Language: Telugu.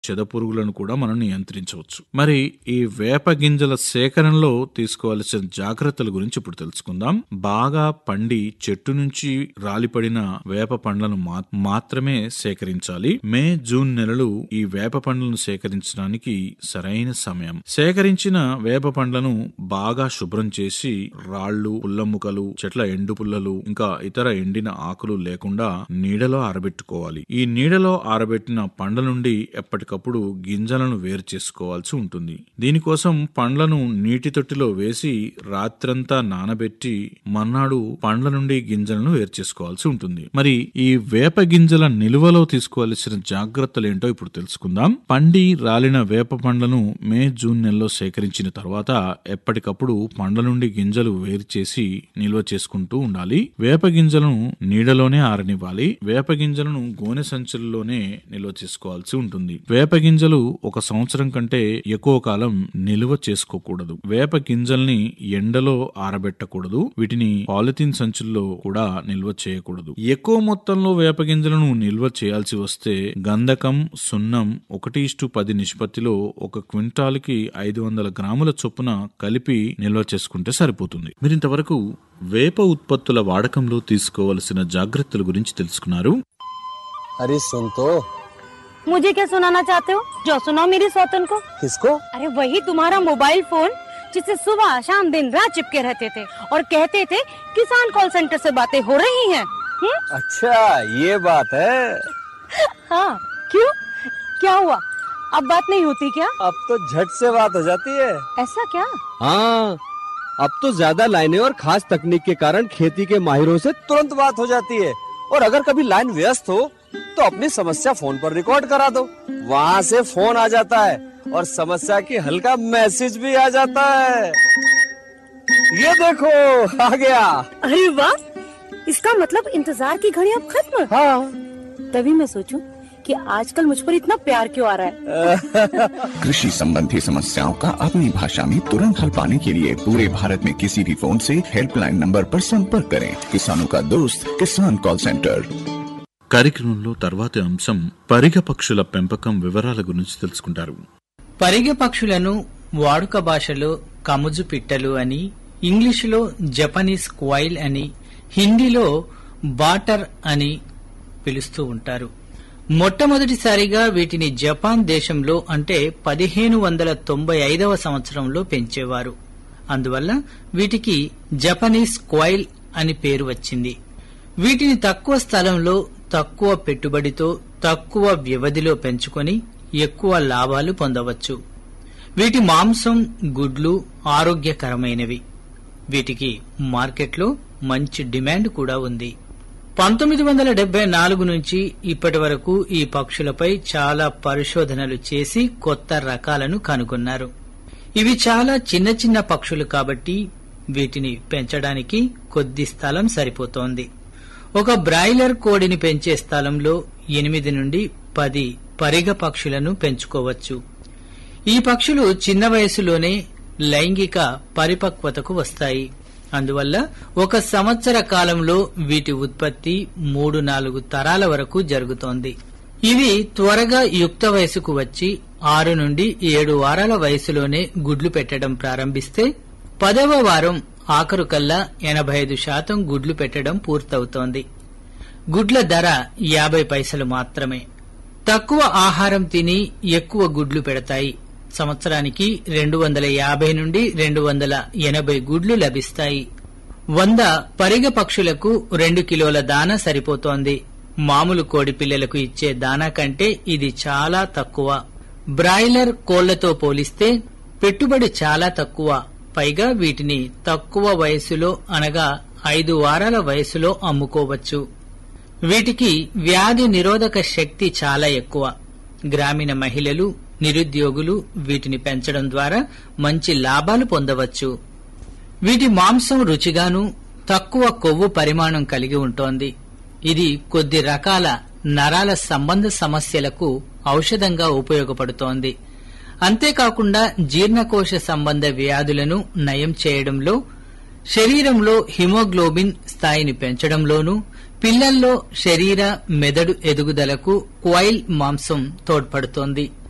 చెదపురుగులను కూడా మనం నియంత్రించవచ్చు మరి ఈ వేప గింజల సేకరణలో తీసుకోవాల్సిన జాగ్రత్తల గురించి ఇప్పుడు తెలుసుకుందాం బాగా పండి చెట్టు నుంచి రాలిపడిన వేప పండ్లను మా- మాత్రమే సేకరించాలి మే జూన్ నెలలు ఈ వేప పండ్లను సేకరించడానికి సరైన సమయం సేకరించిన వేప పండ్లను బాగా శుభ్రం చేసి రాళ్లు పుల్లముకలు చెట్ల ఎండు పుల్లలు ఇంకా ఇతర ఎండిన ఆకులు లేకుండా నీడలో ఆరబెట్టుకోవాలి ఈ నీడలో ఆరబెట్టిన పండ్ల నుండి ఎప్పటికప్పుడు గింజలను వేరు చేసుకోవాల్సి ఉంటుంది దీనికోసం పండ్లను నీటి తొట్టిలో వేసి రాత్రంతా నానబెట్టి మర్నాడు పండ్ల నుండి గింజలను వేరు చేసుకోవాల్సి ఉంటుంది మరి ఈ వేప గింజల నిల్వలో తీసుకోవాల్సిన జాగ్రత్తలు ఏంటో ఇప్పుడు తెలుసుకుందాం పండి రాలిన వేప పండ్లను మే జూన్ నెలలో సేకరించిన తర్వాత ఎప్పటికప్పుడు పండ్ల నుండి గింజలు వేరు చేసి నిల్వ చేసుకుంటూ ఉండాలి వేప గింజలను నీడలోనే ఆరనివ్వాలి వేప గింజలను గోనె సంచుల్లోనే నిల్వ చేసుకోవాల్సి ఉంటుంది వేప గింజలు ఒక సంవత్సరం కంటే ఎక్కువ కాలం నిల్వ చేసుకోకూడదు వేప గింజల్ని ఎండలో ఆరబెట్టకూడదు వీటిని పాలిథిన్ సంచుల్లో కూడా నిల్వ చేయకూడదు ఎక్కువ మొత్తంలో వేప గింజలను నిల్వ చేయాల్సి వస్తే గంధకం సున్నం ఒకటి ఇష్టు పది నిష్పత్తిలో ఒక క్వింటాల్ కి ఐదు వందల గ్రాముల చొప్పున కలిపి నిల్వ చేసుకుంటే సరిపోతుంది మీరు ఇంతవరకు వేప ఉత్పత్తుల వాడకంలో తీసుకోవలసిన జాగ్రత్తల గురించి తెలుసుకున్నారు अरे सुन तो मुझे क्या सुनाना चाहते हो जो सुनाओ मेरी सौतन को किसको अरे वही तुम्हारा मोबाइल फोन जिससे सुबह शाम दिन रात चिपके रहते थे और कहते थे किसान कॉल सेंटर से बातें हो रही हैं हम्म? अच्छा ये बात है हाँ क्यों क्या हुआ अब बात नहीं होती क्या अब तो झट से बात हो जाती है ऐसा क्या हाँ अब तो ज्यादा लाइनें और खास तकनीक के कारण खेती के माहिरों से तुरंत बात हो जाती है और अगर कभी लाइन व्यस्त हो तो अपनी समस्या फोन पर रिकॉर्ड करा दो वहाँ से फोन आ जाता है और समस्या की हल का मैसेज भी आ जाता है ये देखो आ गया अरे वाह इसका मतलब इंतजार की घड़ी अब खत्म हाँ तभी मैं सोचूं कि आजकल मुझ पर इतना प्यार क्यों आ रहा है कृषि संबंधी समस्याओं का अपनी भाषा में तुरंत हल पाने के लिए पूरे भारत में किसी भी फोन से हेल्पलाइन नंबर पर संपर्क करें किसानों का दोस्त किसान कॉल सेंटर కార్యక్రమంలో తర్వాతి అంశం పరిగ పక్షుల పెంపకం వివరాల గురించి తెలుసుకుంటారు పరిగె పక్షులను వాడుక భాషలో కముజు పిట్టలు అని ఇంగ్లీషులో జపనీస్ క్వైల్ అని హిందీలో బాటర్ అని పిలుస్తూ ఉంటారు మొట్టమొదటిసారిగా వీటిని జపాన్ దేశంలో అంటే పదిహేను వందల తొంభై ఐదవ సంవత్సరంలో పెంచేవారు అందువల్ల వీటికి జపనీస్ క్వైల్ అని పేరు వచ్చింది వీటిని తక్కువ స్థలంలో తక్కువ పెట్టుబడితో తక్కువ వ్యవధిలో పెంచుకొని ఎక్కువ లాభాలు పొందవచ్చు వీటి మాంసం గుడ్లు ఆరోగ్యకరమైనవి వీటికి మార్కెట్లో మంచి డిమాండ్ కూడా ఉంది పంతొమ్మిది వందల డెబ్బై నాలుగు నుంచి ఇప్పటి వరకు ఈ పక్షులపై చాలా పరిశోధనలు చేసి కొత్త రకాలను కనుగొన్నారు ఇవి చాలా చిన్న చిన్న పక్షులు కాబట్టి వీటిని పెంచడానికి కొద్ది స్థలం సరిపోతోంది ఒక బ్రాయిలర్ కోడిని పెంచే స్థలంలో ఎనిమిది నుండి పది పరిగ పక్షులను పెంచుకోవచ్చు ఈ పక్షులు చిన్న వయసులోనే లైంగిక పరిపక్వతకు వస్తాయి అందువల్ల ఒక సంవత్సర కాలంలో వీటి ఉత్పత్తి మూడు నాలుగు తరాల వరకు జరుగుతోంది ఇవి త్వరగా యుక్త వయసుకు వచ్చి ఆరు నుండి ఏడు వారాల వయసులోనే గుడ్లు పెట్టడం ప్రారంభిస్తే పదవ వారం ఆఖరు కల్లా ఎనభై ఐదు శాతం గుడ్లు పెట్టడం పూర్తవుతోంది గుడ్ల ధర యాభై పైసలు మాత్రమే తక్కువ ఆహారం తిని ఎక్కువ గుడ్లు పెడతాయి సంవత్సరానికి రెండు వందల యాభై నుండి రెండు వందల ఎనభై గుడ్లు లభిస్తాయి వంద పరిగ పక్షులకు రెండు కిలోల దానా సరిపోతోంది మామూలు కోడి పిల్లలకు ఇచ్చే దానా కంటే ఇది చాలా తక్కువ బ్రాయిలర్ కోళ్లతో పోలిస్తే పెట్టుబడి చాలా తక్కువ పైగా వీటిని తక్కువ వయసులో అనగా ఐదు వారాల వయసులో అమ్ముకోవచ్చు వీటికి వ్యాధి నిరోధక శక్తి చాలా ఎక్కువ గ్రామీణ మహిళలు నిరుద్యోగులు వీటిని పెంచడం ద్వారా మంచి లాభాలు పొందవచ్చు వీటి మాంసం రుచిగాను తక్కువ కొవ్వు పరిమాణం కలిగి ఉంటోంది ఇది కొద్ది రకాల నరాల సంబంధ సమస్యలకు ఔషధంగా ఉపయోగపడుతోంది అంతేకాకుండా జీర్ణకోశ సంబంధ వ్యాధులను నయం చేయడంలో శరీరంలో హిమోగ్లోబిన్ స్థాయిని పెంచడంలోనూ పిల్లల్లో శరీర మెదడు ఎదుగుదలకు క్వైల్ మాంసం తోడ్పడుతోంది